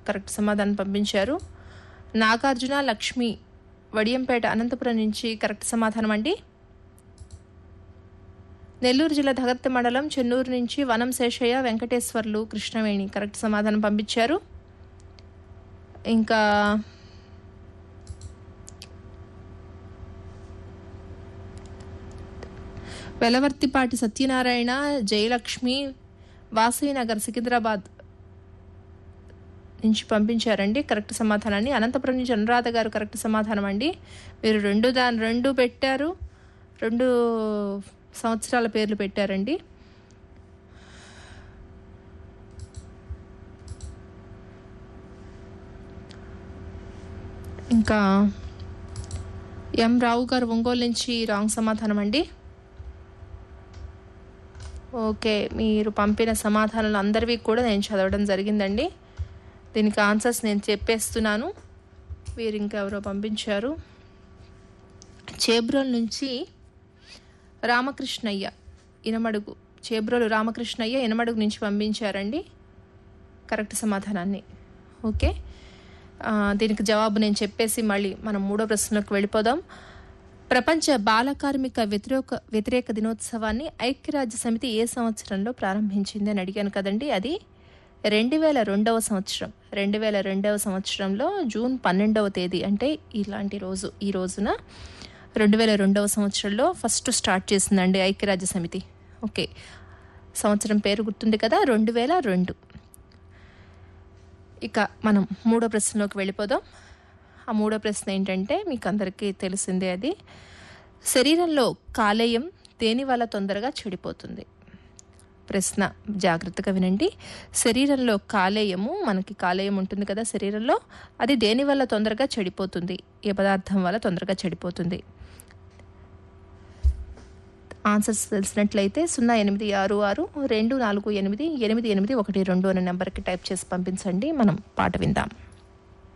correct సమాధానం పంపించారు నాగార్జున లక్ష్మి వడియంపేట అనంతపురం నుంచి కరెక్ట్ సమాధానం అండి నెల్లూరు జిల్లా ధగత్త మండలం చెన్నూరు నుంచి వనం శేషయ్య వెంకటేశ్వర్లు కృష్ణవేణి కరెక్ట్ సమాధానం పంపించారు ఇంకా వెలవర్తిపాటి సత్యనారాయణ జయలక్ష్మి వాసవినగర్ సికింద్రాబాద్ నుంచి పంపించారండి కరెక్ట్ సమాధానాన్ని అనంతపురం నుంచి అనురాధ గారు కరెక్ట్ సమాధానం అండి మీరు రెండు దాని రెండు పెట్టారు రెండు సంవత్సరాల పేర్లు పెట్టారండి ఇంకా ఎం రావు గారు ఒంగోలు నుంచి రాంగ్ సమాధానం అండి ఓకే మీరు పంపిన సమాధానాలు అందరివి కూడా నేను చదవడం జరిగిందండి దీనికి ఆన్సర్స్ నేను చెప్పేస్తున్నాను వీరు ఇంకెవరో పంపించారు చేబ్రోల్ నుంచి రామకృష్ణయ్య ఇనమడుగు చేబ్రోలు రామకృష్ణయ్య ఇనమడుగు నుంచి పంపించారండి కరెక్ట్ సమాధానాన్ని ఓకే ఆ, దీనికి జవాబు నేను చెప్పేసి మళ్ళీ మనం మూడో ప్రశ్నలోకి వెళ్ళిపోదాం ప్రపంచ బాల కార్మిక వ్యతిరేక వ్యతిరేక దినోత్సవాన్ని ఐక్యరాజ్య సమితి ఏ సంవత్సరంలో ప్రారంభించింది అని అడిగాను కదండి అది రెండు వేల రెండవ సంవత్సరం రెండు వేల రెండవ సంవత్సరంలో జూన్ పన్నెండవ తేదీ అంటే ఇలాంటి రోజు ఈ రోజున రెండు వేల రెండవ సంవత్సరంలో ఫస్ట్ స్టార్ట్ చేసిందండి ఐక్యరాజ్య సమితి ఓకే సంవత్సరం పేరు గుర్తుంది కదా రెండు వేల రెండు ఇక మనం మూడో ప్రశ్నలోకి వెళ్ళిపోదాం ఆ మూడో ప్రశ్న ఏంటంటే మీకు అందరికీ తెలిసిందే అది శరీరంలో కాలేయం దేని వల్ల తొందరగా చెడిపోతుంది ప్రశ్న జాగ్రత్తగా వినండి శరీరంలో కాలేయము మనకి కాలేయం ఉంటుంది కదా శరీరంలో అది దేని వల్ల తొందరగా చెడిపోతుంది ఏ పదార్థం వల్ల తొందరగా చెడిపోతుంది ఆన్సర్స్ తెలిసినట్లయితే సున్నా ఎనిమిది ఆరు ఆరు రెండు నాలుగు ఎనిమిది ఎనిమిది ఎనిమిది ఒకటి రెండు అనే నెంబర్కి టైప్ చేసి పంపించండి మనం పాట విందాం